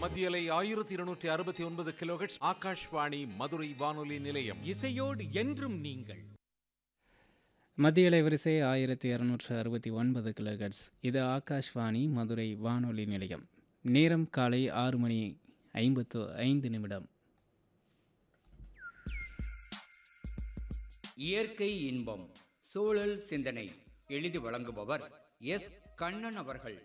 மத்தியலை ஆயிரத்தி இருநூற்றி அறுபத்தி ஒன்பது கிலோஹெட்ஸ் ஆகாஷ்வாணி மதுரை வானொலி நிலையம் இசையோடு என்றும் நீங்கள் மத்திய அலைவரிசை ஆயிரத்தி இரநூற்று அறுபத்தி ஒன்பது கிலோகட்ஸ் இது ஆகாஷ்வாணி மதுரை வானொலி நிலையம் நேரம் காலை ஆறு மணி ஐம்பத்து ஐந்து நிமிடம் இயற்கை இன்பம் சூழல் சிந்தனை எழுதி வழங்குபவர் எஸ் கண்ணன் அவர்கள்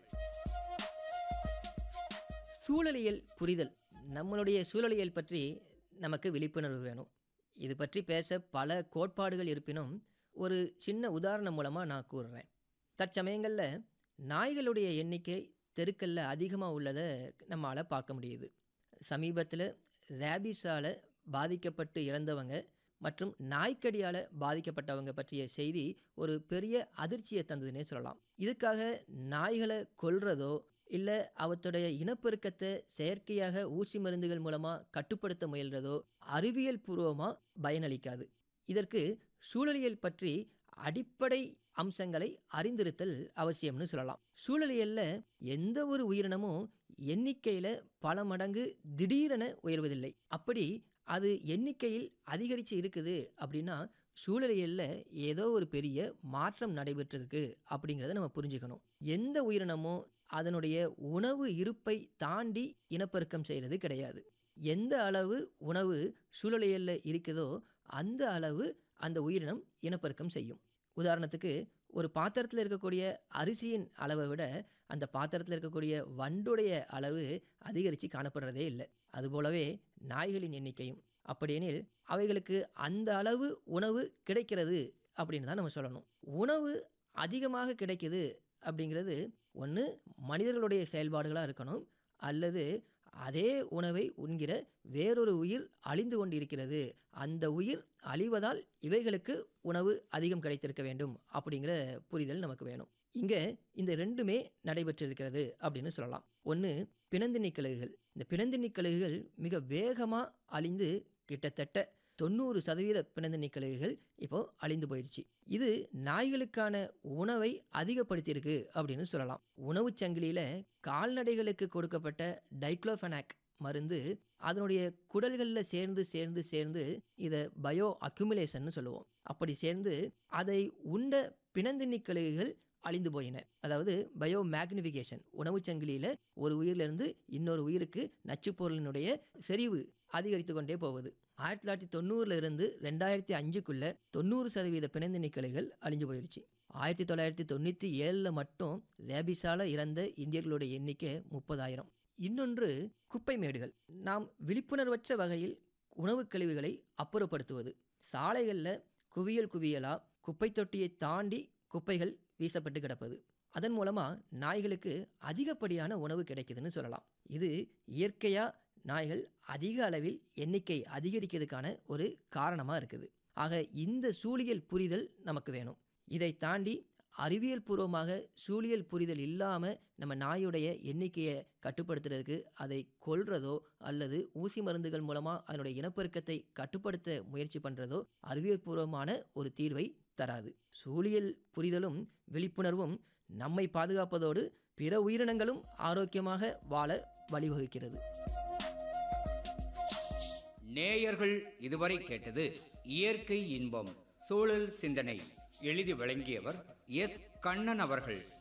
சூழலியல் புரிதல் நம்மளுடைய சூழலியல் பற்றி நமக்கு விழிப்புணர்வு வேணும் இது பற்றி பேச பல கோட்பாடுகள் இருப்பினும் ஒரு சின்ன உதாரணம் மூலமாக நான் கூறுறேன் தற்சமயங்களில் நாய்களுடைய எண்ணிக்கை தெருக்களில் அதிகமாக உள்ளதை நம்மளால் பார்க்க முடியுது சமீபத்தில் ரேபிஸால் பாதிக்கப்பட்டு இறந்தவங்க மற்றும் நாய்க்கடியால் பாதிக்கப்பட்டவங்க பற்றிய செய்தி ஒரு பெரிய அதிர்ச்சியை தந்ததுன்னே சொல்லலாம் இதுக்காக நாய்களை கொல்றதோ இல்லை அவற்றுடைய இனப்பெருக்கத்தை செயற்கையாக ஊசி மருந்துகள் மூலமாக கட்டுப்படுத்த முயல்றதோ அறிவியல் பூர்வமாக பயனளிக்காது இதற்கு சூழலியல் பற்றி அடிப்படை அம்சங்களை அறிந்திருத்தல் அவசியம்னு சொல்லலாம் சூழலியல்ல எந்த ஒரு உயிரினமும் எண்ணிக்கையில் பல மடங்கு திடீரென உயர்வதில்லை அப்படி அது எண்ணிக்கையில் அதிகரித்து இருக்குது அப்படின்னா சூழலியல்ல ஏதோ ஒரு பெரிய மாற்றம் நடைபெற்றிருக்கு அப்படிங்கிறத நம்ம புரிஞ்சுக்கணும் எந்த உயிரினமும் அதனுடைய உணவு இருப்பை தாண்டி இனப்பெருக்கம் செய்கிறது கிடையாது எந்த அளவு உணவு சூழலியல்ல இருக்குதோ அந்த அளவு அந்த உயிரினம் இனப்பெருக்கம் செய்யும் உதாரணத்துக்கு ஒரு பாத்திரத்தில் இருக்கக்கூடிய அரிசியின் அளவை விட அந்த பாத்திரத்தில் இருக்கக்கூடிய வண்டுடைய அளவு அதிகரித்து காணப்படுறதே இல்லை அதுபோலவே நாய்களின் எண்ணிக்கையும் அப்படியெனில் அவைகளுக்கு அந்த அளவு உணவு கிடைக்கிறது அப்படின்னு தான் நம்ம சொல்லணும் உணவு அதிகமாக கிடைக்குது அப்படிங்கிறது ஒன்று மனிதர்களுடைய செயல்பாடுகளாக இருக்கணும் அல்லது அதே உணவை உண்கிற வேறொரு உயிர் அழிந்து கொண்டிருக்கிறது அந்த உயிர் அழிவதால் இவைகளுக்கு உணவு அதிகம் கிடைத்திருக்க வேண்டும் அப்படிங்கிற புரிதல் நமக்கு வேணும் இங்கே இந்த ரெண்டுமே நடைபெற்றிருக்கிறது அப்படின்னு சொல்லலாம் ஒன்று பிணந்தின்னி கழுகுகள் இந்த பிணந்தின்னி கழுகுகள் மிக வேகமாக அழிந்து கிட்டத்தட்ட தொண்ணூறு சதவீத பிணந்தின்னி கழுகுகள் இப்போ அழிந்து போயிடுச்சு இது நாய்களுக்கான உணவை அதிகப்படுத்தியிருக்கு அப்படின்னு சொல்லலாம் உணவுச் சங்கிலியில் கால்நடைகளுக்கு கொடுக்கப்பட்ட டைக்ளோஃபெனாக் மருந்து அதனுடைய குடல்களில் சேர்ந்து சேர்ந்து சேர்ந்து இதை பயோ அக்யூமுலேஷன் சொல்லுவோம் அப்படி சேர்ந்து அதை உண்ட பிணந்தின்னி கழுகுகள் அழிந்து போயின அதாவது பயோ மேக்னிஃபிகேஷன் உணவுச் சங்கிலியில் ஒரு உயிரிலிருந்து இன்னொரு உயிருக்கு நச்சுப் பொருளினுடைய செறிவு அதிகரித்து கொண்டே போகுது ஆயிரத்தி தொள்ளாயிரத்தி தொண்ணூறுல இருந்து ரெண்டாயிரத்தி அஞ்சுக்குள்ள தொண்ணூறு சதவீத பிணந்தின்னி கழுகுகள் அழிஞ்சு போயிடுச்சு ஆயிரத்தி தொள்ளாயிரத்தி தொண்ணூற்றி ஏழில் மட்டும் ரேபிஸால் இறந்த இந்தியர்களுடைய எண்ணிக்கை முப்பதாயிரம் இன்னொன்று குப்பை மேடுகள் நாம் விழிப்புணர்வற்ற வகையில் உணவுக் கழிவுகளை அப்புறப்படுத்துவது சாலைகளில் குவியல் குவியலாக குப்பை தொட்டியை தாண்டி குப்பைகள் வீசப்பட்டு கிடப்பது அதன் மூலமாக நாய்களுக்கு அதிகப்படியான உணவு கிடைக்குதுன்னு சொல்லலாம் இது இயற்கையாக நாய்கள் அதிக அளவில் எண்ணிக்கை அதிகரிக்கிறதுக்கான ஒரு காரணமாக இருக்குது ஆக இந்த சூழியல் புரிதல் நமக்கு வேணும் இதை தாண்டி அறிவியல் பூர்வமாக சூழியல் புரிதல் இல்லாமல் நம்ம நாயுடைய எண்ணிக்கையை கட்டுப்படுத்துறதுக்கு அதை கொல்றதோ அல்லது ஊசி மருந்துகள் மூலமாக அதனுடைய இனப்பெருக்கத்தை கட்டுப்படுத்த முயற்சி பண்ணுறதோ அறிவியல் பூர்வமான ஒரு தீர்வை தராது சூழியல் புரிதலும் விழிப்புணர்வும் நம்மை பாதுகாப்பதோடு பிற உயிரினங்களும் ஆரோக்கியமாக வாழ வழிவகுக்கிறது நேயர்கள் இதுவரை கேட்டது இயற்கை இன்பம் சூழல் சிந்தனை எழுதி வழங்கியவர் எஸ் கண்ணன் அவர்கள்